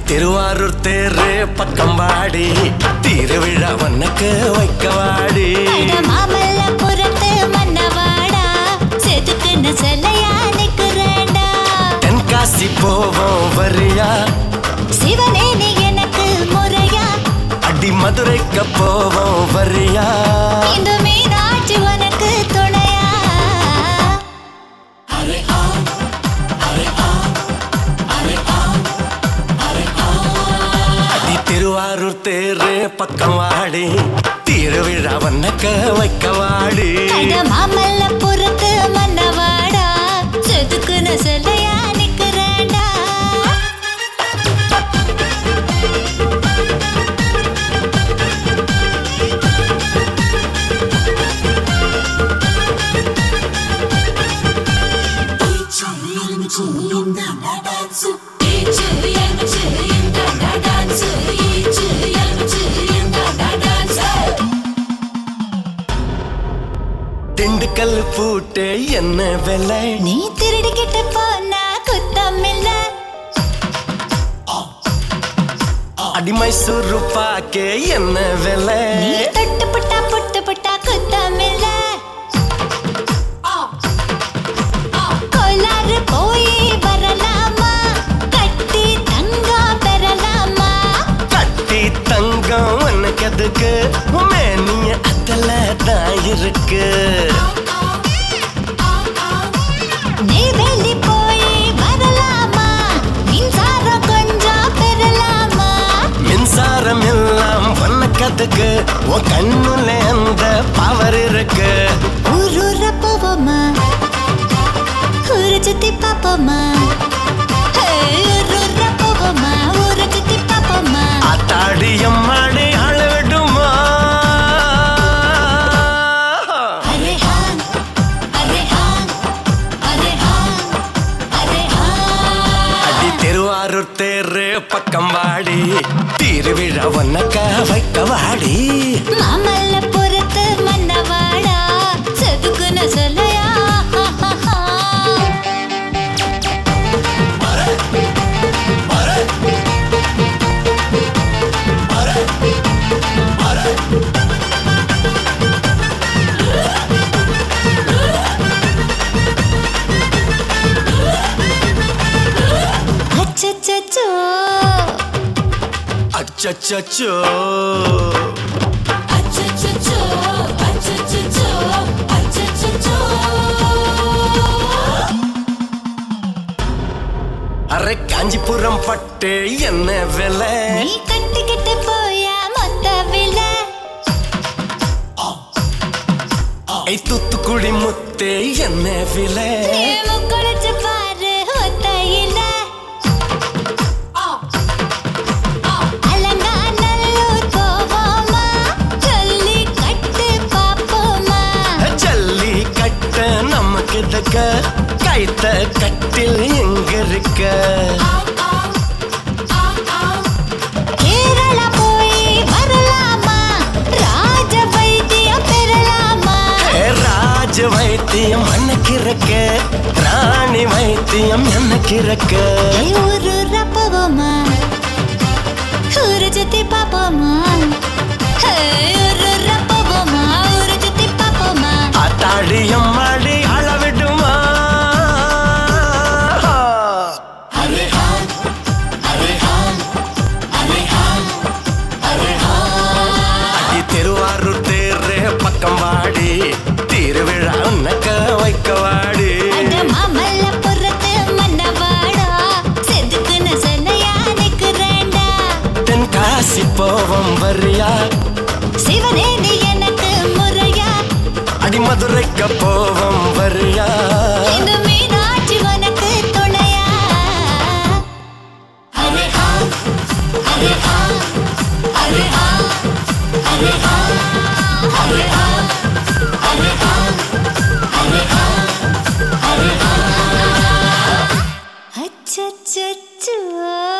திருவாரூர் தேரு பக்கம் வாடி திருவிழா வண்ணக்கு வைக்க வாடி அட மாமல்லபுரத்து மன்னவாடா செதுக்குன்னு சிலையா நிக்கிறேன்டா தென்காசி போவோம் வரியா சிவனே நீ எனக்கு முறையா அடி மதுரைக்கு போவோம் வரியா இந்த மீனாட்சி உனக்கு துணையா அடி திருவாரூர் தேரு பக்கம் வாடி திருவிழா வண்ணக்க வைக்க வாடி அட மாமல்லபுரத்து மன்னவாடா செதுக்குன்னு சிலையா நிக்கிறேன்டா திண்டுக்கல் பூட்டு என்ன விலை நீ திருடிக்கிட்டு போனா குத்தம் இல்ல அடி மைசூரு பாக்கே என்ன விலை நீ தொட்டு புட்டா புட்டு புட்டா குத்தம் இல்ல கோலாறு போய் வரலாமா கட்டி தங்கம் பெறலாமா கட்டி தங்கம் உனக்கு எதுக்கு மேனிய அத்தல தான் இருக்கு நெய்வேலி போய் வரலாமா மின்சாரம் கொஞ்சம் பெறலாமா மின்சாரம் எல்லாம் உனக்கு எதுக்கு உன் கண்ணுல அந்த பவர் இருக்கு ஊரூர போவோமா ஊரை சுத்தி பாப்போமா ஹே, ஊரூர போவோமா ஊரை சுத்தி பாப்போமா ஆத்தாடியம் மாடி அளவிடுமா அரே ஹான் அரே ஹான் அரே ஹான் அரே ஹான் அடி திருவாரூர் தேரு பக்கம் வாடி திருவிழா உனக்க வைக்க வாடி மாமல்லபுரத்து மன்னவாடா செதுக்குன சொல்லையா அச்சச்சோ அச்சச்சோ அச்சச்சோ அச்சச்சோ அச்சச்சோ அரை காஞ்சிபுரம் பட்டு என்ன விலை நீ கட்டிக்கிட்டு போயா மொத்த விலை ஐ தூத்துக்குடி முத்தே என்ன விலை நீ முக்குளிச்சு பாரு ஒத்தையில அலங்காநல்லூர் போவோமா சொல்லி கட்டு பாப்போமா ஜல்லி கட்ட நமக்கு தக்க கைத்த கட்டில் எங்க இருக்க கேரளா போய் வரலாமா ராஜ வைத்தியம் பெறலாமா ஏ, ராஜ வைத்தியம் அன்னைக்கு இருக்க ராணி வைத்தியம் எனக்கு இருக்க ஏய், ஊரூர போவோமா ஊரை சுத்தி பாப்போமா ஹே, ஊரூர போவோமா ஊரை சுத்தி பாப்போமா ஆத்தாடியம் மாடி அளவிடுமா அடி திருவாரூர் தேரு பக்கம் வாடி திருவிழா உனக்க வைக்க வாடி அட மாமல்லபுரத்து மன்னவாடா செதுக்குன சிலையா நிக்கிறேன்டா தென்காசி போவோம் வரியா சிவனே நீ எனக்கு முறையா அடி மதுரைக்கு போவோம் வரியா இந்த மீனாட்சி உனக்கு துணையா அரே ஹா அரே ஹா அரே ஹா அரே ஹா அரே ஹா அரே ஹா அரே ஹா அரே ஹா அச்சச்சோ